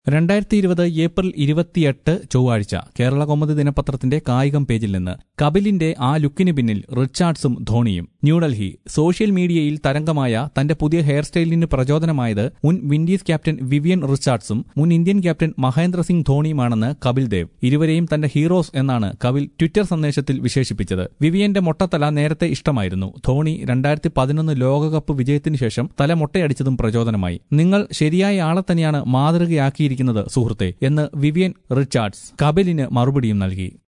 രണ്ടായിരത്തി ഇരുപത് ഏപ്രിൽ ഇരുപത്തിയെട്ട് ചൊവ്വാഴ്ച കേരള കൗമുദി ദിനപത്രത്തിന്റെ കായികം പേജിൽ നിന്ന് കപിലിന്റെ ആ ലുക്കിന് പിന്നിൽ റിച്ചാർഡ്സും ധോണിയും ന്യൂഡൽഹി സോഷ്യൽ മീഡിയയിൽ തരംഗമായ തന്റെ പുതിയ ഹെയർ സ്റ്റൈലിന് പ്രചോദനമായത് മുൻ വിൻഡീസ് ക്യാപ്റ്റൻ വിവിയൻ റിച്ചാർഡ്സും മുൻ ഇന്ത്യൻ ക്യാപ്റ്റൻ മഹേന്ദ്ര സിംഗ് ധോണിയുമാണെന്ന് കപിൽ ദേവ് ഇരുവരെയും തന്റെ ഹീറോസ് എന്നാണ് കപിൽ ട്വിറ്റർ സന്ദേശത്തിൽ വിശേഷിപ്പിച്ചത് വിവിയന്റെ മൊട്ടത്തല നേരത്തെ ഇഷ്ടമായിരുന്നു ധോണി രണ്ടായിരത്തി പതിനൊന്ന് ലോകകപ്പ് വിജയത്തിന് ശേഷം തല മൊട്ടയടിച്ചതും പ്രചോദനമായി നിങ്ങൾ ശരിയായ ആളെ തന്നെയാണ് മാതൃകയാക്കിയിരിക്കുന്നത് സുഹൃത്തെ എന്ന് വിവിയൻ റിച്ചാർഡ്സ് കപിലിന് മറുപടിയും നൽകി